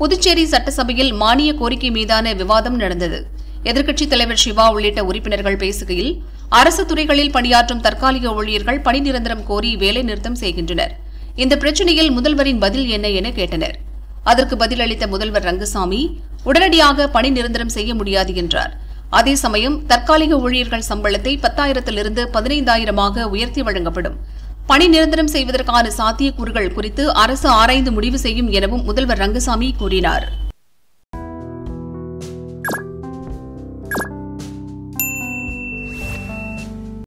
புதுச்சேரி சட்டசபையில் மானிய கோரிக்கை மீதான விவாதம் நடந்தது எதிர்க்கட்சித் தலைவர் சிவா உள்ளிட்ட உறுப்பினர்கள் பேசுகையில் அரசு துறைகளில் பணியாற்றும் தற்காலிக ஊழியர்கள் பணி நிரந்தரம் கோரி வேலை நிறுத்தம் செய்கின்றனர் இந்த பிரச்சினையில் முதல்வரின் பதில் என்ன என கேட்டனர் அதற்கு பதிலளித்த முதல்வர் ரங்கசாமி உடனடியாக பணி நிரந்தரம் செய்ய முடியாது என்றார் அதே சமயம் தற்காலிக ஊழியர்கள் சம்பளத்தை பத்தாயிரத்திலிருந்து பதினைந்தாயிரமாக உயர்த்தி வழங்கப்படும் பணி நிரந்தரம் செய்வதற்கான சாத்தியக்கூறுகள் குறித்து அரசு ஆராய்ந்து முடிவு செய்யும் எனவும் முதல்வர் ரங்கசாமி கூறினார்